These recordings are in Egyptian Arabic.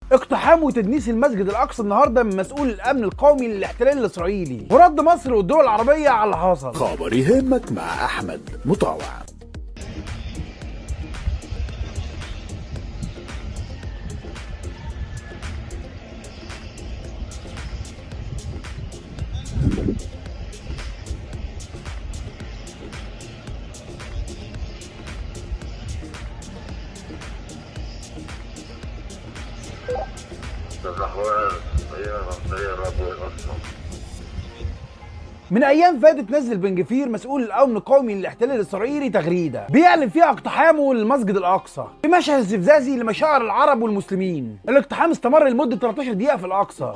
اقتحام وتدنيس المسجد الاقصى النهارده من مسؤول الامن القومي للاحتلال الاسرائيلي ورد مصر والدول العربيه على اللي حصل خبر يهمك مع أحمد مطاوع الأحوال هي هي الرب والأصنام من ايام فاتت نزل بن جفير مسؤول الامن القومي للاحتلال الاسرائيلي تغريده بيعلن فيها اقتحامه للمسجد الاقصى في مشهد استفزازي لمشاعر العرب والمسلمين الاقتحام استمر لمده 13 دقيقه في الاقصى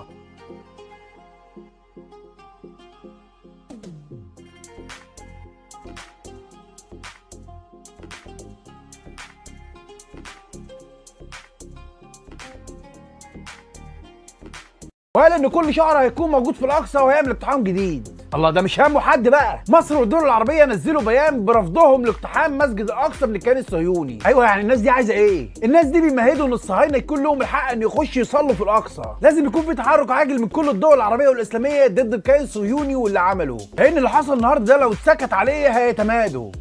وقال ان كل شهر هيكون موجود في الاقصى وهيعمل اقتحام جديد الله ده مش همه حد بقى مصر والدول العربيه نزلوا بيان برفضهم لاقتحام مسجد الاقصى من الكيان الصهيوني ايوه يعني الناس دي عايزه ايه الناس دي بيمهدوا ان الصهاينه يكون لهم الحق ان يخشوا يصلوا في الاقصى لازم يكون في تحرك عاجل من كل الدول العربيه والاسلاميه ضد الكيان الصهيوني واللي عمله لان اللي حصل النهارده ده لو اتسكت عليه هيتمادوا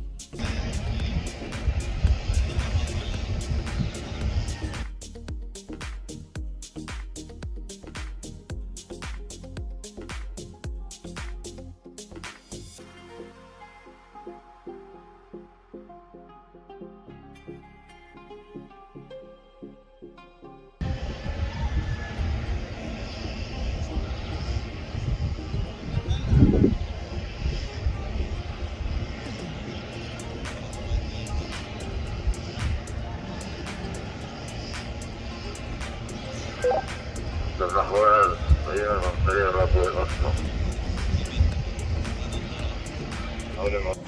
الأحوال هي هي الرب والأصنام أول ما